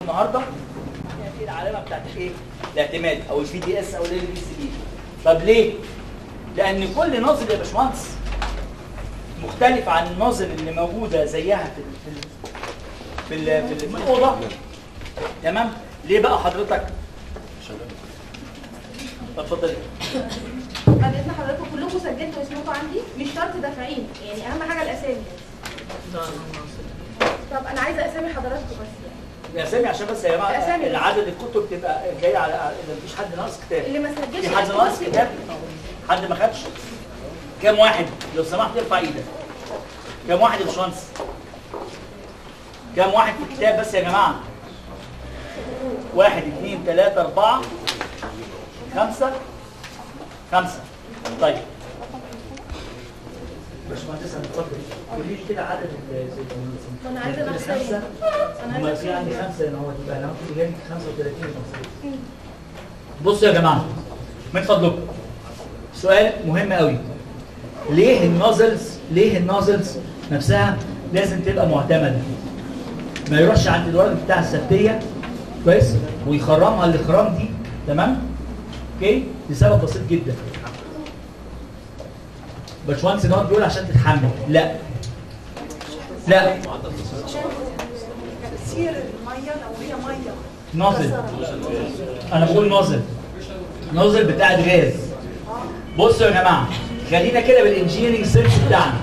النهارده يعني في العلامه بتاعت ايه؟ الاعتماد او البي دي اس او ال بي سي بي طب ليه؟ لان كل ناظر يا باشمهندس مختلف عن الناظر اللي موجوده زيها في ال في ال في, ال في, ال في الاوضه تمام؟ ليه بقى حضرتك؟ اتفضلي بعد اذن حضراتكم كلكم سجلتوا اسمكم عندي مش شرط دافعين يعني اهم حاجه الاسامي طب انا عايزه اسامي حضراتكم بس يعني يا سامي عشان بس يا جماعه أسامي. العدد الكتب تبقى جايه على اذا مفيش حد ناقص كتاب اللي ما سجلش في حد اسمه ناقص بس كتاب حد ما خدش كام واحد لو سمحت ارفع ايدك كام واحد يا باشمهندس كام واحد في الكتاب بس يا جماعه واحد اثنين ثلاثة أربعة خمسة خمسة طيب باشمهندس اتفضل قولي لي كده عدد ال- ما انا عايزه نفسي خمسة انا هما عايزه في عندي أسامي. خمسة هنا هو تبقى انا ممكن جاي 35 بصوا يا جماعة من فضلكم سؤال مهم قوي ليه النازلز ليه النازلز نفسها لازم تبقى معتمدة ما يروحش عند الورق بتاع السبتية كويس ويخرمها الاخرام دي تمام اوكي لسبب بسيط جدا باشمهندس نقعد بيقول عشان تتحمل لا لا تسير الميه لو هي ميه نازل انا بقول نازل نازل بتاع الغاز بصوا يا جماعه خلينا كده بالانجينيرنج سيرش بتاعنا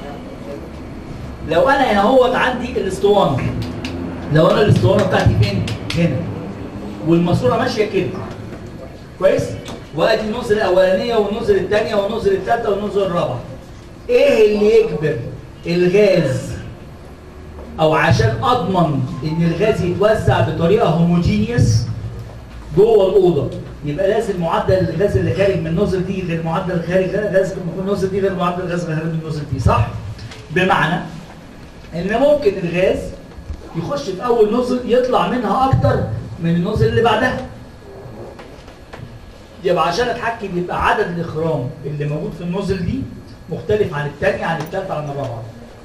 لو انا هنا اهوت عندي الاسطوانه لو انا الاسطوانه بتاعتي فين هنا والماسوره ماشيه كده كويس وادي النزل الاولانيه والنزل الثانيه والنزل الثالثه والنزل الرابعه ايه اللي يجبر الغاز او عشان اضمن ان الغاز يتوزع بطريقه هوموجينيوس جوه الاوضه يبقى لازم معدل الغاز اللي خارج من النوزل دي غير معدل الخارج غاز من النوزل دي غير معدل الغاز اللي خارج من النوزل دي صح بمعنى ان ممكن الغاز يخش في اول نوزل يطلع منها اكتر من النوزل اللي بعدها يبقى عشان اتحكم يبقى عدد الاخرام اللي موجود في النوزل دي مختلف عن الثانيه عن الثالثه عن الرابعه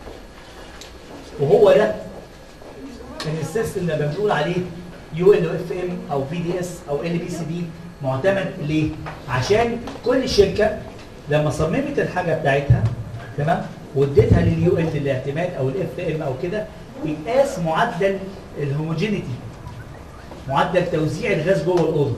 وهو ده ان السيستم اللي بنقول عليه يو ال اف ام او بي دي اس او ال بي سي بي معتمد ليه؟ عشان كل شركه لما صممت الحاجه بتاعتها تمام واديتها لليو ال للاعتماد او الاف ام او كده بيقاس معدل الهوموجينيتي معدل توزيع الغاز جوه الاوضه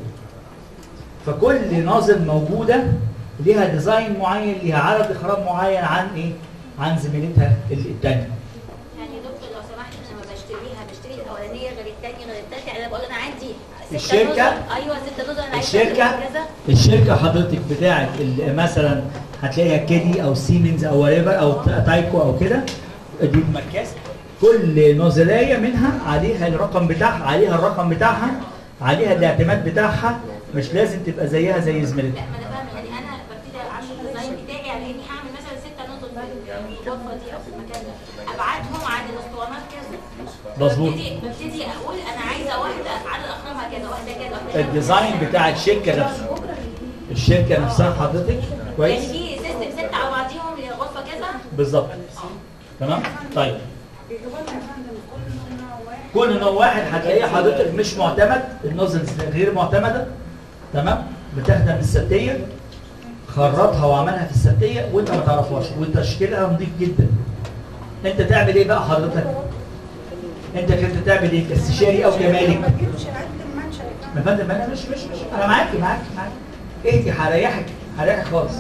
فكل نازل موجوده ليها ديزاين معين ليها عدد اخرام معين عن ايه؟ عن زميلتها الثانيه يعني يا دكتور لو سمحت انا لما بشتريها بشتري الاولانيه غير الثانيه غير الثالثه يعني انا بقول انا عندي ستة الشركة؟ نظر. ايوه ستة نظر انا عايزه الشركة كذا الشركة حضرتك بتاعت ال- مثلا هتلاقيها كيدي او سيمنز او وريفر او تايكو او كده دي المركز كل نوزلاية منها عليها الرقم بتاعها عليها الرقم بتاعها عليها الاعتماد بتاعها مش لازم تبقى زيها زي لا زميلتها ما انا فاهمه يعني انا ببتدي اعمل الديزاين بتاعي على اني هعمل مثلا ستة نظر في الغرفه دي او في المكان ده ابعادهم عن الاسطوانات كذا مظبوط ببتدي ببتدي اقول انا عايزه واحده عدد اخرامها كذا واحده كذا واحده كذا الديزاين بتاع الشركة نفسه الشركة نفسها حضرتك يعني كويس في سيستم ستة على بعضيهم لغرفه كذا بالظبط تمام طيب بيجيبوا لنا يا فندم كل نوع واحد كل نوع واحد هتلاقيه حضرتك مش معتمد النوزلز غير معتمده تمام بتخدم السبتيه خرطها وعملها في السبتيه وانت ما تعرفهاش وتشكيلها نظيف جدا انت تعمل ايه بقى حضرتك انت كنت تعمل ايه كاستشاري او كمالك ما تجيبش عند المنشأ يا يا فندم فندم انا مش مش مش انا معاك معاك معاك اهدي هريحك هريحك خالص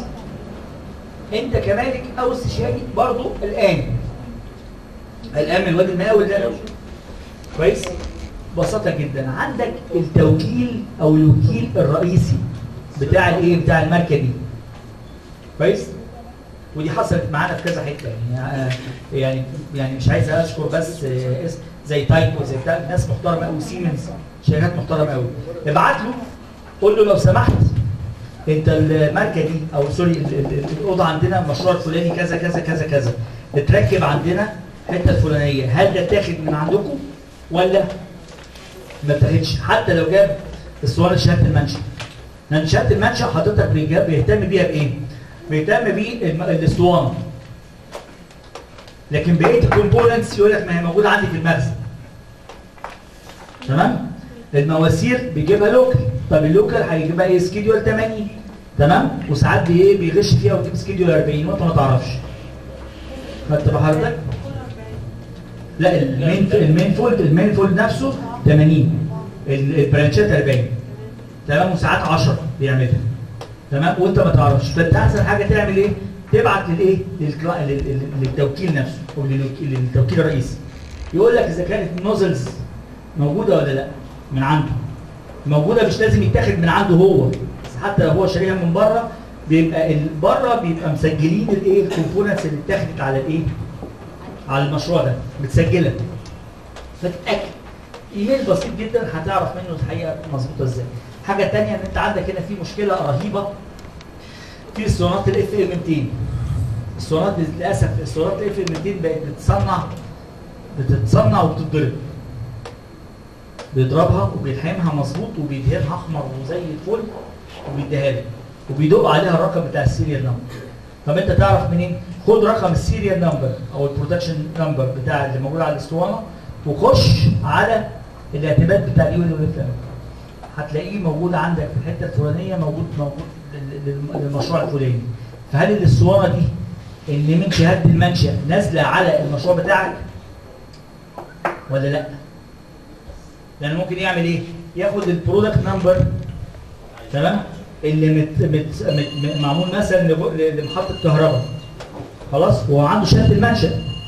انت كمالك او استشاري برضو الان الان من الواد المقاول ده كويس ببساطه جدا عندك التوكيل او الوكيل الرئيسي بتاع الايه بتاع الماركه دي كويس ودي حصلت معانا في كذا حته يعني آه، يعني يعني مش عايز اشكر بس آه، اسم زي تايكو زي بتاع ناس محترمه قوي سيمنز شركات محترمه قوي ابعت له قول له لو سمحت انت الماركه دي او سوري ال- ال- ال- الاوضه عندنا المشروع الفلاني كذا كذا كذا كذا اتركب عندنا الحته الفلانيه هل ده اتاخد من عندكم ولا ما اتاخدش حتى لو جاب اسطوانه شهاده المنشا لان شهاده المنشا حضرتك بيجا- بيهتم بيها بايه؟ بيهتم بالاسطوانه لكن بقيه الكومبوننتس يقول لك ما هي موجوده عندي في المخزن تمام المواسير بيجيبها لوكال طب اللوكال هيجيبها ايه سكيدول 80 تمام وساعات بي ايه بيغش فيها ويجيب سكيدول 40 وانت ما تعرفش خدت بحضرتك لا المين المين فولد المين فولد نفسه 80 ال- البرانشات 40 تمام وساعات 10 بيعملها تمام وانت ما تعرفش فانت احسن حاجه تعمل ايه تبعت للايه للكلا- لل- لل- للتوكيل نفسه او للوك- للتوكيل الرئيسي يقول لك اذا كانت النوزلز موجوده ولا لا من عنده موجوده مش لازم يتاخد من عنده هو بس حتى لو هو شاريها من بره بيبقى ال- بره بيبقى مسجلين الايه الكومبوننتس اللي اتاخدت على الايه على المشروع ده متسجله فتتاكد ايميل بسيط جدا هتعرف منه الحقيقه مظبوطه ازاي حاجه تانية ان انت عندك هنا في مشكله رهيبه في اسطوانات الاف ام 200 الاسطوانات دي للاسف اسطوانات الاف ام 200 بقت بتتصنع بتتصنع وبتتضرب بيضربها وبيلحمها مظبوط وبيدهنها احمر وزي الفل وبيديها لك وبيدق عليها الرقم بتاع السيريال نمبر طب انت تعرف منين؟ خد رقم السيريال نمبر او البرودكشن نمبر بتاع اللي موجود على الاسطوانه وخش على الاعتماد بتاع اليو ال اف هتلاقيه موجود عندك في الحته الفلانيه موجود موجود لل- لل- للمشروع الفلاني فهل الاسطوانه دي اللي من شهاده المنشا نازله على المشروع بتاعك ولا لا؟ لان ممكن يعمل ايه؟ ياخد البرودكت نمبر تمام؟ اللي مت مت مت م- معمول مثلا لب- ل- لمحطه كهرباء خلاص وهو عنده شهاده المنشا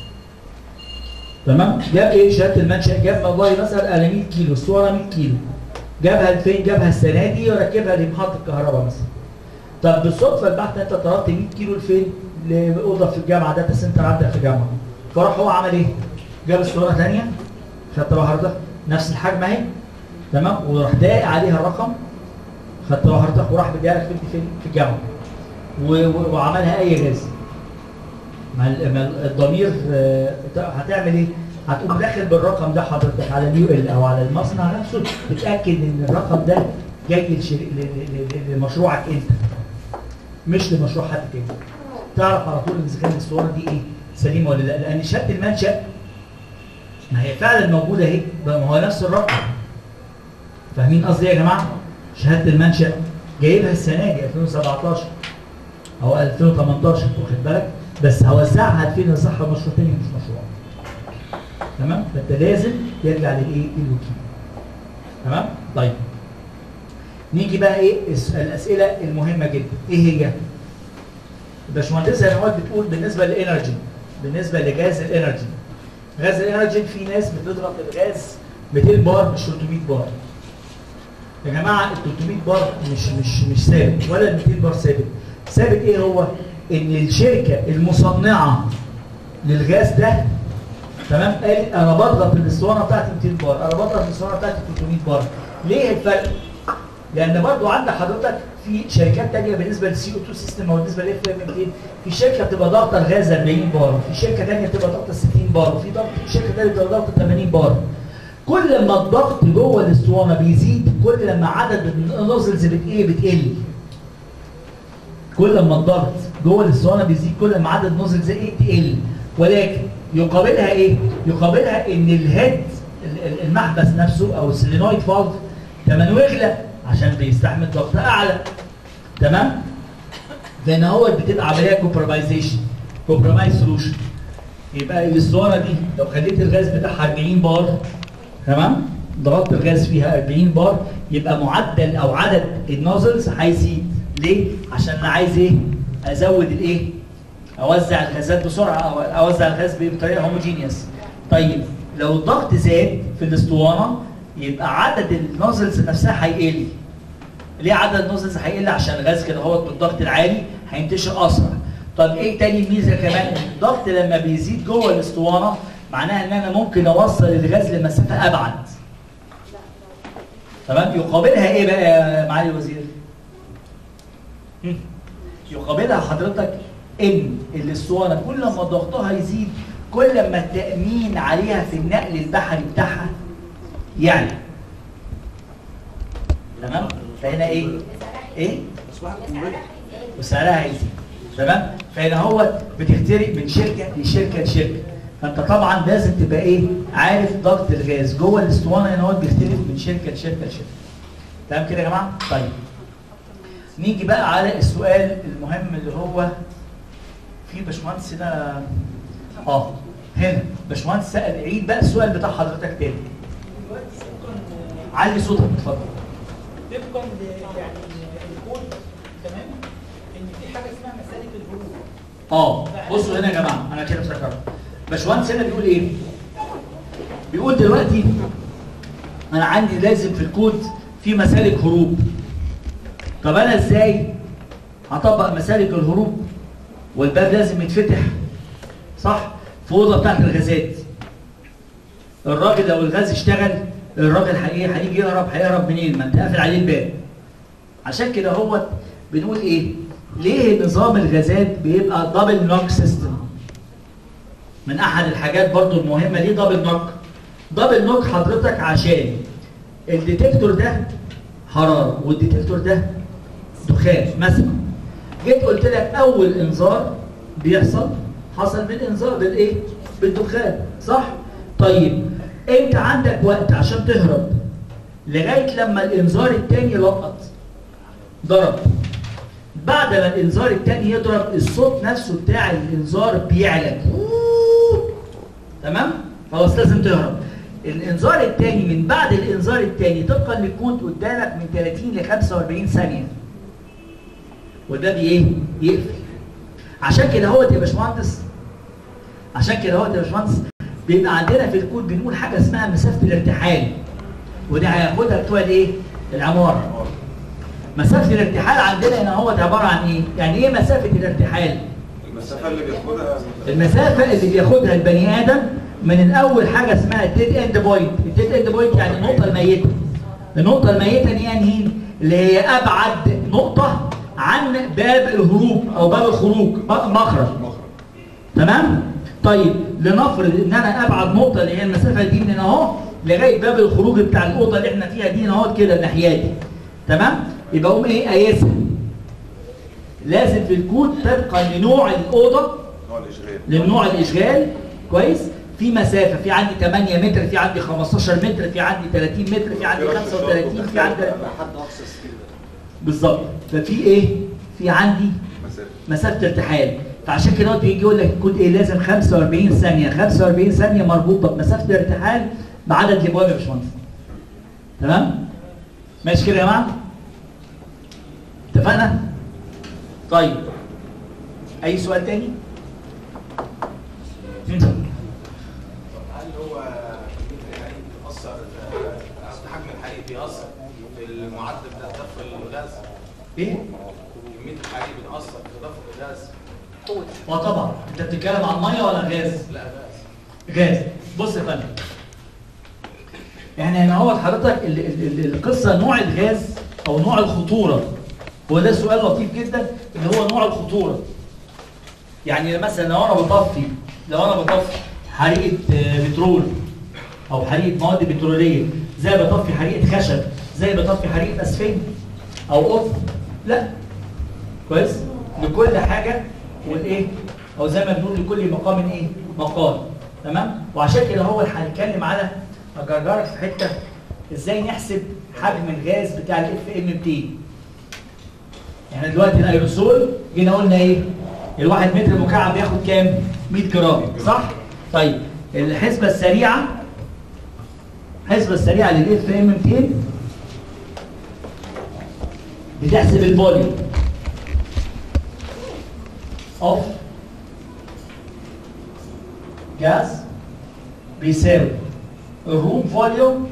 تمام جاب ايه شهاده المنشا جاب والله مثلا على 100 كيلو الصوره 100 كيلو جابها لفين جابها السنه دي وركبها لمحطه كهرباء مثلا طب بالصدفه البحث انت طلبت 100 كيلو لفين لاوضه في الجامعه داتا سنتر عندك في الجامعه فراح هو عمل ايه جاب الصوره ثانيه خدت بقى حضرتك نفس الحجم اهي تمام وراح داق عليها الرقم خدت بقى حضرتك وراح مديها لك فين فين في الجامعه و- و- وعملها اي جهاز مع ال- مع ال- الضمير آه، هتعمل ايه؟ هتقوم داخل بالرقم ده حضرتك على اليو ال او على المصنع نفسه تتاكد ان الرقم ده جاي لشري- ل- ل- ل- لمشروعك انت مش لمشروع حد تاني تعرف على طول اذا كانت الصوره دي ايه سليمه ولا لا لان شهاده المنشا ما هي فعلا موجوده اهي ما هو نفس الرقم فاهمين قصدي إيه يا جماعه شهاده المنشا جايبها السنه دي 2017 او 2018 واخد بالك بس هوزعها لفين يصحها مشروع تاني مش مشروع تمام فانت لازم يرجع للايه للوكيل تمام طيب نيجي بقى ايه الس- الاسئله المهمه جدا ايه هي الباشمهندسه نوال بتقول بالنسبه للانرجي بالنسبه لغاز الانرجي غاز الانرجي في ناس بتضرب الغاز 200 بار مش 300 بار يا جماعه ال 300 بار مش مش مش ثابت ولا ال 200 بار ثابت ثابت ايه هو ان الشركه المصنعه للغاز ده تمام قالت انا بضغط الاسطوانه بتاعتي 200 بار انا بضغط الاسطوانه بتاعتي 300 بار ليه الفرق لان برضو عند حضرتك في شركات تانية بالنسبه للسي او 2 سيستم او بالنسبه للاف ام 200 في شركه بتبقى ضاغطه الغاز 40 بار وفي شركه ثانيه بتبقى ضاغطه 60 بار وفي ضغط في شركه ثانيه بتبقى ضاغطه 80 بار كل ما الضغط جوه الاسطوانه بيزيد كل ما عدد النوزلز بت ايه بتقل كل ما الضغط جوه الاسطوانه بيزيد كل ما عدد النوزلز ايه تقل ولكن يقابلها ايه يقابلها ان الهيد ال- ال- المحبس نفسه او السلينويد فالف ثمنه يغلى عشان بيستحمل ضغط اعلى تمام فهنا هو بتبقى عمليه كومبرومايزيشن كومبرومايز سولوشن يبقى الاسطوانه دي لو خليت الغاز بتاعها 40 بار تمام ضغطت الغاز فيها 40 بار يبقى معدل او عدد النوزلز هيزيد ليه عشان انا عايز ايه ازود الايه اوزع الغازات بسرعه او اوزع الغاز بطريقه هوموجينيوس طيب لو الضغط زاد في الاسطوانه يبقى عدد النوزلز نفسها هيقل ليه عدد النوزلز هيقل عشان الغاز كده هو بالضغط العالي هينتشر اسرع طب ايه تاني ميزه كمان الضغط لما بيزيد جوه الاسطوانه معناها ان انا ممكن اوصل الغاز لمسافه ابعد تمام يقابلها ايه بقى يا معالي الوزير هم؟ يقابلها حضرتك ان الاسطوانه كل ما ضغطها يزيد كل ما التامين عليها في النقل البحري بتاعها يعلى تمام فهنا ايه ايه وسعرها هيزيد تمام فهنا هو بتخترق من شركه لشركه لشركه فانت طبعا لازم تبقى ايه عارف ضغط الغاز جوه الاسطوانه هنا هو بيختلف من شركه لشركه لشركه تمام كده يا جماعه طيب نيجي بقى على السؤال المهم اللي هو في باشمهندس هنا اه هنا باشمهندس سأل عيد بقى السؤال بتاع حضرتك تاني علي صوتك اتفضل طبقا ل- يعني الكود تمام ان في حاجه اسمها مسالك الهروب اه بصوا هنا يا جماعه انا كده افتكرت باشمهندس هنا بيقول ايه بيقول دلوقتي انا عندي لازم في الكود في مسالك هروب طب انا ازاي هطبق مسالك الهروب والباب لازم يتفتح صح في اوضه بتاعت الغازات الراجل لو الغاز اشتغل الراجل هي- هيجي يهرب هيهرب منين ما انت قافل عليه الباب عشان كده هو بنقول ايه ليه نظام الغازات بيبقى دبل نوك سيستم من احد الحاجات برضو المهمه ليه دبل نوك دبل نوك حضرتك عشان الديتكتور ده حراره والديتكتور ده دخان مثلا جيت قلت لك اول انذار بيحصل حصل بالانذار بالايه بالدخان صح طيب انت عندك وقت عشان تهرب لغايه لما الانذار الثاني لقط ضرب بعد ما الانذار الثاني يضرب الصوت نفسه بتاع الانذار بيعلى تمام خلاص لازم تهرب الانذار الثاني من بعد الانذار الثاني طبقا للكود قدامك من 30 ل 45 ثانيه وده بايه يقفل عشان كده هو يا باشمهندس عشان كده هو يا باشمهندس بيبقى عندنا في الكود بنقول حاجه اسمها مسافه الارتحال ودي هياخدها بتوع الايه العماره مسافه الارتحال عندنا هنا هو عباره عن ايه يعني ايه مسافه الارتحال المسافة اللي بياخدها المسافه اللي بياخدها البني ادم من الاول حاجه اسمها الديد اند بوينت الديد اند بوينت يعني النقطه الميته النقطه الميته دي يعني ايه اللي هي ابعد نقطه عن باب الهروب او باب الخروج مخرج مخرج تمام طيب لنفرض ان انا ابعد نقطه اللي هي المسافه دي من هنا اهو لغايه باب الخروج بتاع الاوضه اللي احنا فيها دي اهو كده الناحيه دي تمام يبقى اقوم ايه قايسها لازم في الكود طبقا لنوع الاوضه نوع الإشغال للنوع الاشغال كويس في مسافه في عندي 8 متر في عندي 15 متر في عندي 30 متر في عندي 35 في عندي حد أقصى سكيل بالظبط ففي ايه في عندي مسافة مسافه ارتحال فعشان كده هو بيجي يقول لك الكود ايه لازم 45 ثانيه 45 ثانيه مربوطه بمسافه الارتحال بعدد الابواب يا باشمهندس تمام ماشي كده يا جماعه اتفقنا طيب اي سؤال تاني مم. هل هو كمية الحريق بيأثر قصد حجم الحريق بيأثر في المعدل بتاع دفع الغاز؟ ايه كمية الحريق بتأثر في دفع الغاز؟ اه طبعا انت بتتكلم عن ميه ولا غاز لا غاز غاز بص يا فندم يعني هنا هو حضرتك ال- ال- ال- القصه نوع الغاز او نوع الخطوره هو ده سؤال لطيف جدا اللي هو نوع الخطوره يعني مثلا لو انا بطفي لو انا بطفي حريقه آه، بترول او حريقه مواد بتروليه زي بطفي حريقه خشب زي بطفي حريقه اسفنج او قطن لا كويس لكل حاجه والايه او زي ما بنقول لكل مقام ايه مقال تمام وعشان كده هو اللي هنتكلم على هجرجرك في حته ازاي نحسب حجم الغاز بتاع الاف ام 200 احنا دلوقتي الايروسول جينا قلنا ايه الواحد متر مكعب بياخد كام 100 جرام صح طيب الحسبه السريعه الحسبه السريعه للاف ام 200 بتحسب الفوليوم اوف جاز بيساوي الروم فوليوم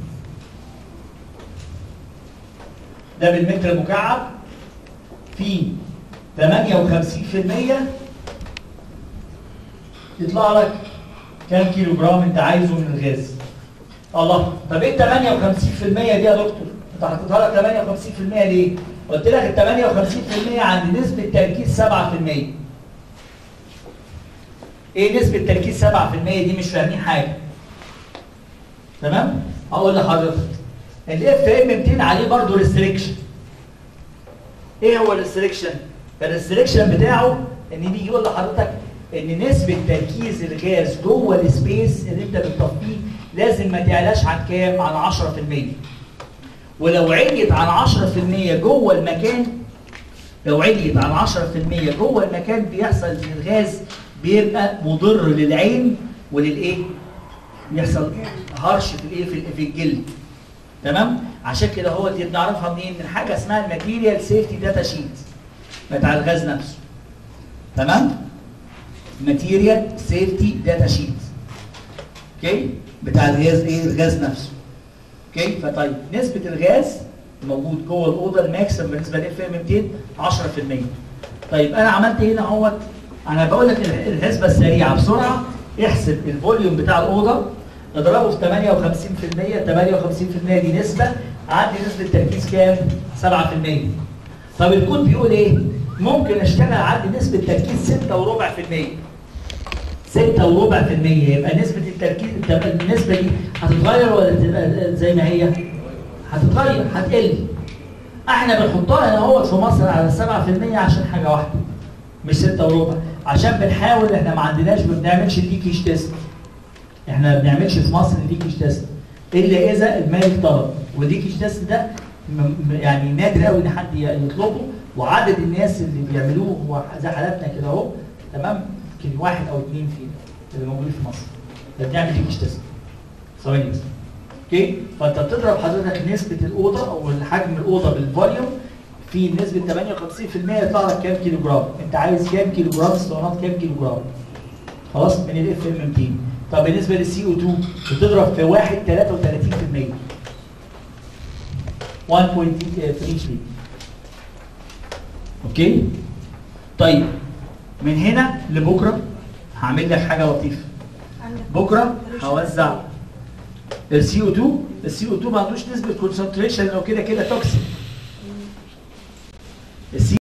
ده بالمتر مكعب في 58% يطلع لك كام كيلو جرام انت عايزه من الغاز الله طب ايه ال 58% دي يا دكتور انت حطيتها لك 58% ليه قلت لك ال 58% عند نسبه تركيز 7% ايه نسبه تركيز 7% دي مش فاهمين حاجه تمام هقول لحضرتك الاف ام 200 عليه برضه ريستريكشن ايه هو الريستريكشن الريستريكشن بتاعه ان بيجي يقول لحضرتك ان نسبه تركيز الغاز جوه السبيس اللي انت بتطفيه لازم ما تعلاش عن كام؟ عن 10% ولو عليت عن 10% جوه المكان لو عليت عن 10% جوه المكان بيحصل ان الغاز بيبقى مضر للعين وللايه؟ بيحصل هرش في الايه؟ في ال- في الجلد تمام؟ عشان كده هو دي بنعرفها منين؟ من حاجه اسمها الماتيريال سيفتي داتا شيت بتاع الغاز نفسه تمام؟ ماتيريال سيفتي داتا شيت اوكي؟ بتاع الغاز ايه؟ الغاز نفسه اوكي؟ فطيب نسبه الغاز موجود جوه الاوضه الماكسيمم بالنسبه للاف ام 200 10% طيب انا عملت هنا اهوت انا بقول لك الح- الحسبه السريعه بسرعه احسب الفوليوم بتاع الاوضه اضربه في 58% 58% دي نسبه عندي نسبه تركيز كام؟ 7% طب الكود بيقول ايه؟ ممكن اشتغل عندي نسبه تركيز 6 وربع في المية 6 وربع في المية يبقى نسبة التركيز طب النسبة دي هتتغير ولا تبقى زي ما هي؟ هتتغير هتقل احنا بنحطها هنا اهوت في مصر على 7% عشان حاجة واحدة مش 6 وربع عشان بنحاول احنا ما عندناش ما بنعملش ليكيج تيست احنا ما بنعملش في مصر ليكيج تيست الا اذا المالك طلب والليكيج تيست ده م- م- يعني نادر قوي ان حد ي- يطلبه وعدد الناس اللي بيعملوه هو زي حالاتنا كده اهو تمام يمكن واحد او اثنين في اللي موجودين في مصر ده بنعمل ليكيج تيست ثواني بس اوكي فانت بتضرب حضرتك نسبه الاوضه او حجم الاوضه بالفوليوم في نسبه 58% يطلع لك كام كيلو جرام انت عايز كام كيلو جرام اسطوانات كام كيلو جرام خلاص من الاف ام 200 طب بالنسبه للسي او 2 بتضرب في 1 33% 1.33 اوكي طيب من هنا لبكره هعمل لك حاجه لطيفه بكره هوزع السي او 2 السي او 2 ما عندوش نسبه كونسنتريشن لو كده كده توكسيك السي